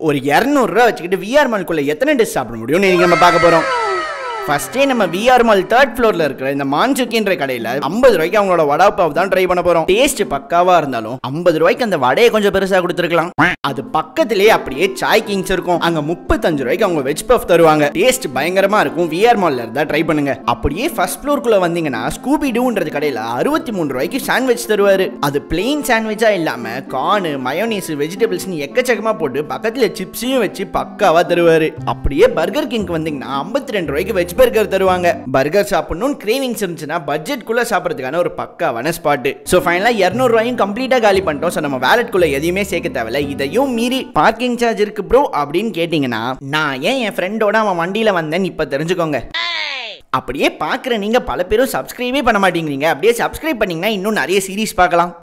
ஒரு இரநூறுவா வச்சுக்கிட்டு விஆர் மால்குள்ள எத்தனை டிஷ் சாப்பிட முடியும்னு இன்னைக்கு நம்ம பார்க்க போறோம் ஃபர்ஸ்டே நம்ம விஆர் மால் தேர்ட் ஃப்ளோர்ல இருக்கிற இந்த மான்சுக்கின்ற கடையில ஐம்பது ரூபாய்க்கு அவங்களோட வடா பாவ் தான் ட்ரை பண்ண போறோம் டேஸ்ட் பக்காவா இருந்தாலும் ஐம்பது ரூபாய்க்கு அந்த வடையை கொஞ்சம் பெருசா கொடுத்துருக்கலாம் அது பக்கத்திலேயே அப்படியே சாய் கிங்ஸ் இருக்கும் அங்க முப்பத்தஞ்சு ரூபாய்க்கு அவங்க வெஜ் பஃப் தருவாங்க டேஸ்ட் பயங்கரமா இருக்கும் விஆர் மால்ல இருந்தா ட்ரை பண்ணுங்க அப்படியே ஃபர்ஸ்ட் ஃப்ளோருக்குள்ள வந்தீங்கன்னா ஸ்கூபி டூன்றது கடையில அறுபத்தி மூணு ரூபாய்க்கு சாண்ட்விச் தருவாரு அது பிளெயின் சாண்ட்விச்சா இல்லாம கார்னு மயோனீஸ் வெஜிடபிள்ஸ்னு எக்கச்சக்கமா போட்டு பக்கத்துல சிப்ஸையும் வச்சு பக்காவா தருவாரு அப்படியே பர்கர் கிங்க் வந்தீங்கன்னா ஐம்பத்தி ரெண்டு ரூபாய்க்கு வெஜ் பர்கர் தருவாங்க பர்கர் சாப்பிடணும்னு கிரேவிங்ஸ் இருந்துச்சுன்னா பட்ஜெட் குள்ள சாப்பிட்றதுக்கான ஒரு பக்காவான ஸ்பாட் ஸோ ஃபைனலாக இரநூறுவாயும் கம்ப்ளீட்டா காலி பண்ணிட்டோம் ஸோ நம்ம வேலட் குள்ள எதையுமே சேர்க்க தேவையில்ல இதையும் மீறி பார்க்கிங் சார்ஜ் இருக்கு ப்ரோ அப்படின்னு கேட்டிங்கன்னா நான் ஏன் என் ஃப்ரெண்டோட அவன் வண்டியில வந்தேன்னு இப்போ தெரிஞ்சுக்கோங்க அப்படியே பார்க்குற நீங்க பல பேரும் சப்ஸ்கிரைபே பண்ண மாட்டேங்கிறீங்க அப்படியே சப்ஸ்கிரைப் பண்ணீங்கன்னா இன்னும் நிறைய சீரிஸ் பார்க்கலாம்